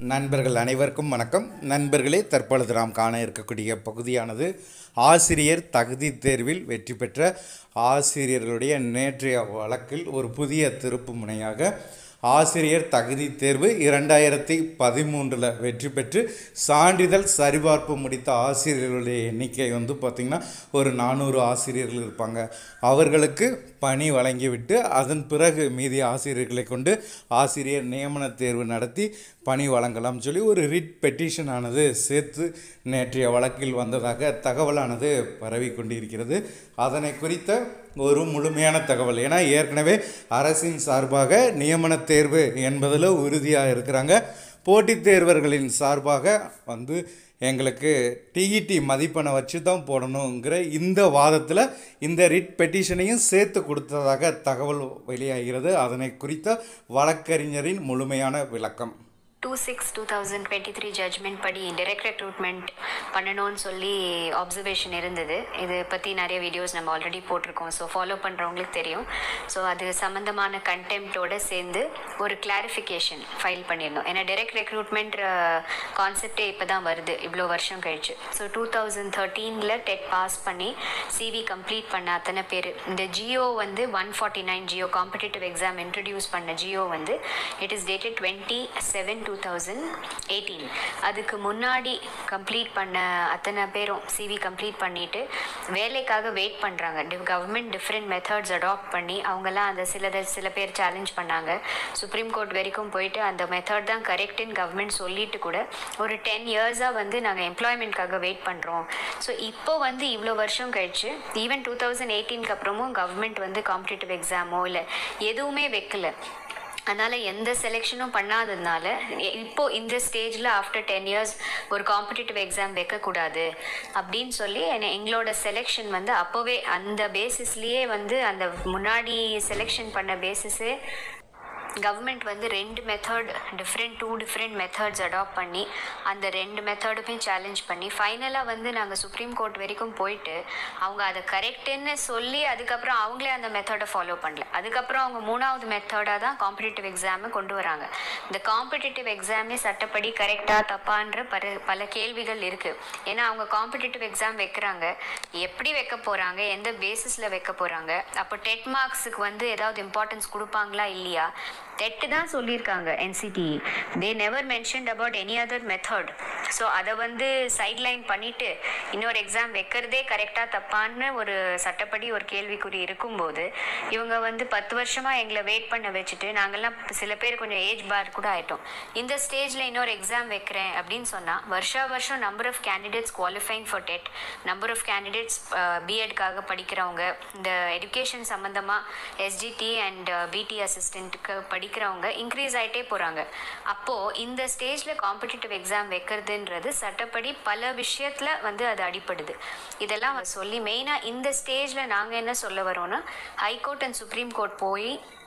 நண்பர்கள் அனைவருக்கும் வணக்கம் நண்பர்களே தற்பொழுது நாம் காண இருக்கக்கூடிய பகுதியானது ஆசிரியர் தகுதி தேர்வில் வெற்றி பெற்ற ஆசிரியர்களுடைய நேற்றைய வழக்கில் ஒரு புதிய திருப்பு முனையாக ஆசிரியர் தகுதி தேர்வு இரண்டாயிரத்தி பதிமூன்றில் வெற்றி பெற்று சான்றிதழ் சரிபார்ப்பு முடித்த ஆசிரியர்களுடைய எண்ணிக்கை வந்து பார்த்திங்கன்னா ஒரு நானூறு ஆசிரியர்கள் இருப்பாங்க அவர்களுக்கு பணி வழங்கிவிட்டு அதன் பிறகு மீதி ஆசிரியர்களை கொண்டு ஆசிரியர் நியமன தேர்வு நடத்தி பணி வழங்கலாம் சொல்லி ஒரு ரிட் பெட்டிஷன் ஆனது சேர்த்து நேற்றைய வழக்கில் வந்ததாக தகவலானது பரவி கொண்டிருக்கிறது அதனை குறித்த ஒரு முழுமையான தகவல் ஏன்னா ஏற்கனவே அரசின் சார்பாக நியமன தேர்வு என்பதில் உறுதியாக இருக்கிறாங்க போட்டித் தேர்வர்களின் சார்பாக வந்து எங்களுக்கு டிஇடி மதிப்பெண்ணை வச்சு தான் போடணுங்கிற இந்த வாதத்தில் இந்த ரிட் பெட்டிஷனையும் சேர்த்து கொடுத்ததாக தகவல் வெளியாகிறது அதனை குறித்த வழக்கறிஞரின் முழுமையான விளக்கம் two six two thousand twenty three judgment படி டைரக்ட் ரெக்ரூட்மெண்ட் பண்ணணும்னு சொல்லி அப்சர்வேஷன் இருந்தது இது பற்றி நிறைய வீடியோஸ் நம்ம ஆல்ரெடி போட்டிருக்கோம் ஸோ ஃபாலோ பண்ணுறவங்களுக்கு தெரியும் ஸோ அது சம்மந்தமான கண்டெம்ட்டோட சேர்ந்து ஒரு கிளாரிஃபிகேஷன் ஃபைல் பண்ணியிருந்தோம் ஏன்னா டைரக்ட் ரெக்ரூட்மெண்ட் கான்செப்டே இப்போ தான் வருது இவ்வளோ வருஷம் கழிச்சு ஸோ டூ தௌசண்ட் தேர்ட்டீனில் டெட் பாஸ் பண்ணி சிவி கம்ப்ளீட் பண்ண அத்தனை பேர் இந்த ஜியோ வந்து one forty nine GO competitive exam introduce பண்ண ஜியோ வந்து it is dated twenty seven two thousand eighteen அதுக்கு முன்னாடி கம்ப்ளீட் பண்ண அத்தனை பேரும் சிவி கம்ப்ளீட் பண்ணிட்டு வேலைக்காக வெயிட் பண்ணுறாங்க கவர்மெண்ட் டிஃப்ரெண்ட் மெத்தட்ஸ் அடாப்ட் பண்ணி அவங்கெல்லாம் அந்த சிலதை சில பேர் சேலஞ்ச் பண்ணாங்க சுப்ரீம் கோர்ட் வரைக்கும் போயிட்டு அந்த மெத்தட் தான் கரெக்டுன்னு கவர்மெண்ட் சொல்லிட்டு கூட ஒரு டென் இயர்ஸாக வந்து நாங்கள் எம்ப்ளாய்மெண்ட்காக வெயிட் பண்ணுறோம் ஸோ இப்போ வந்து இவ்வளோ வருஷம் கழிச்சு ஈவன் டூ தௌசண்ட் எயிட்டீனுக்கு அப்புறமும் கவர்மெண்ட் வந்து காம்படிட்டிவ் எக்ஸாமோ இல்லை எதுவுமே வைக்கல அதனால் எந்த செலெக்ஷனும் பண்ணாததுனால இப்போ இந்த ஸ்டேஜில் ஆஃப்டர் டென் இயர்ஸ் ஒரு காம்படிட்டிவ் எக்ஸாம் வைக்கக்கூடாது அப்படின்னு சொல்லி என்ன- எங்களோட செலெக்ஷன் வந்து அப்போவே அந்த பேசிஸ்லேயே வந்து அந்த முன்னாடி செலெக்ஷன் பண்ண பேசிஸே கவர்மெண்ட் வந்து ரெண்டு method different two different methods adopt பண்ணி அந்த ரெண்டு மெத்தடுமே சேலஞ்ச் பண்ணி ஃபைனலாக வந்து நாங்கள் சுப்ரீம் கோர்ட் வரைக்கும் போயிட்டு அவங்க அதை கரெக்டுன்னு சொல்லி அதுக்கப்புறம் அவங்களே அந்த மெத்தடை ஃபாலோ பண்ணல அதுக்கப்புறம் அவங்க மூணாவது மெத்தடாக தான் காம்படிட்டிவ் எக்ஸாமை கொண்டு வராங்க இந்த காம்படிட்டிவ் எக்ஸாமே சட்டப்படி கரெக்டாக தப்பான்ற பல பல கேள்விகள் இருக்குது ஏன்னா அவங்க காம்படிட்டிவ் எக்ஸாம் வைக்கிறாங்க எப்படி வைக்க போகிறாங்க எந்த பேசிஸில் வைக்க போகிறாங்க அப்போ டெட் மார்க்ஸுக்கு வந்து ஏதாவது இம்பார்ட்டன்ஸ் கொடுப்பாங்களா இல்லையா டெட்டு தான் சொல்லியிருக்காங்க NCTE they never mentioned about any other method so அதை வந்து சைட்லைன் பண்ணிட்டு இன்னொரு எக்ஸாம் வைக்கிறதே கரெக்டாக தப்பான்னு ஒரு சட்டப்படி ஒரு கேள்விக்குறி இருக்கும்போது இவங்க வந்து பத்து வருஷமாக எங்களை வெயிட் பண்ண வச்சுட்டு நாங்கள்லாம் சில பேர் கொஞ்சம் ஏஜ் பார் கூட ஆயிட்டோம் இந்த ஸ்டேஜில் இன்னொரு எக்ஸாம் வைக்கிறேன் அப்படின்னு சொன்னால் வருஷா வருஷம் number of candidates qualifying for TET number of candidates பிஎட்காக படிக்கிறவங்க இந்த எஜுகேஷன் சம்மந்தமாக எஸ்ஜிடி அண்ட் பிடி அசிஸ்டண்ட்டுக்கு படிக்கிறவங்க இன்க்ரீஸ் ஆகிட்டே போகிறாங்க அப்போது இந்த ஸ்டேஜில் காம்படிட்டிவ் எக்ஸாம் வைக்கிறதுன்றது சட்டப்படி பல விஷயத்தில் வந்து அது அடிப்படுது இதெல்லாம் சொல்லி மெயினாக இந்த ஸ்டேஜில் நாங்கள் என்ன சொல்ல வரோம்னா ஹைகோர்ட் அண்ட் சுப்ரீம் கோர்ட் போய்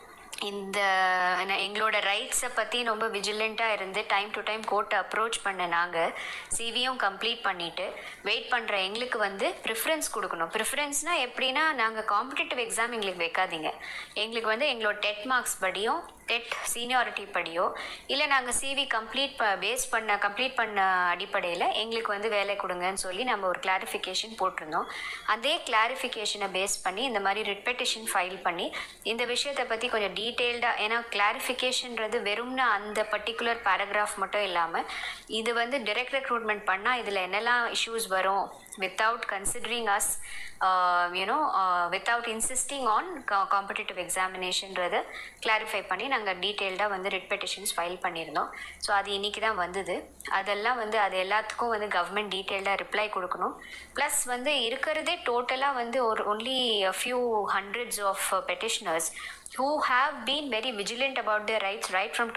இந்த ந- எங்களோட ரைட்ஸை பற்றி ரொம்ப விஜிலண்ட்டாக இருந்து டைம் டு டைம் கோர்ட்டை அப்ரோச் பண்ண நாங்கள் சிவியும் கம்ப்ளீட் பண்ணிவிட்டு வெயிட் பண்ணுற எங்களுக்கு வந்து ப்ரிஃபரன்ஸ் கொடுக்கணும் ப்ரிஃபரன்ஸ்னால் எப்படின்னா நாங்கள் காம்படிட்டிவ் எக்ஸாம் எங்களுக்கு வைக்காதீங்க எங்களுக்கு வந்து எங்களோட டெட் மார்க்ஸ் படியும் டெட் சீனியாரிட்டி படியோ இல்லை நாங்கள் சிவி கம்ப்ளீட் ப பேஸ் பண்ண கம்ப்ளீட் பண்ண அடிப்படையில் எங்களுக்கு வந்து வேலை கொடுங்கன்னு சொல்லி நம்ம ஒரு கிளாரிஃபிகேஷன் போட்டிருந்தோம் அதே கிளாரிஃபிகேஷனை பேஸ் பண்ணி இந்த மாதிரி ரிப்பெட்டிஷன் ஃபைல் பண்ணி இந்த விஷயத்தை பற்றி கொஞ்சம் டீட்டெயில்டாக ஏன்னா கிளாரிஃபிகேஷன்றது வெறும்னா அந்த பர்டிகுலர் பேராகிராஃப் மட்டும் இல்லாமல் இது வந்து direct ரெக்ரூட்மெண்ட் பண்ணால் இதில் என்னெல்லாம் இஷ்யூஸ் வரும் without considering as you know without insisting on competitive எக்ஸாமினேஷன்றதை கிளாரிஃபை பண்ணி நாங்கள் டீட்டெயில்டாக வந்து ரிட் பெட்டிஷன்ஸ் ஃபைல் பண்ணியிருந்தோம் ஸோ அது இன்னைக்கு தான் வந்தது அதெல்லாம் வந்து அது எல்லாத்துக்கும் வந்து கவர்மெண்ட் டீட்டெயில்டாக ரிப்ளை கொடுக்கணும் ப்ளஸ் வந்து இருக்கிறதே டோட்டலாக வந்து ஒரு only few hundreds of petitioners who have been very vigilant about their rights right from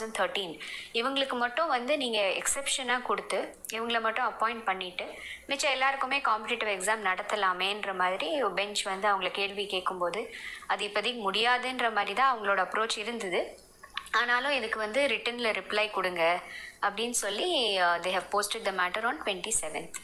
2013 இவங்களுக்கு மட்டும் வந்து நீங்கள் எக்ஸெப்ஷனாக கொடுத்து இவங்கள மட்டும் அப்பாயிண்ட் பண்ணிட்டு மிச்சம் எல்லாருக்குமே காம்படிட்டிவ் எக்ஸாம் நடத்தலாமேன்ற மாதிரி பெஞ்ச் வந்து அவங்கள கேள்வி கேட்கும்போது அது இப்போதைக்கு முடியாதுன்ற மாதிரி தான் அவங்களோட அப்ரோச் இருந்தது ஆனாலும் இதுக்கு வந்து ரிட்டனில் ரிப்ளை கொடுங்க அப்படின்னு சொல்லி they have posted the matter on twenty seventh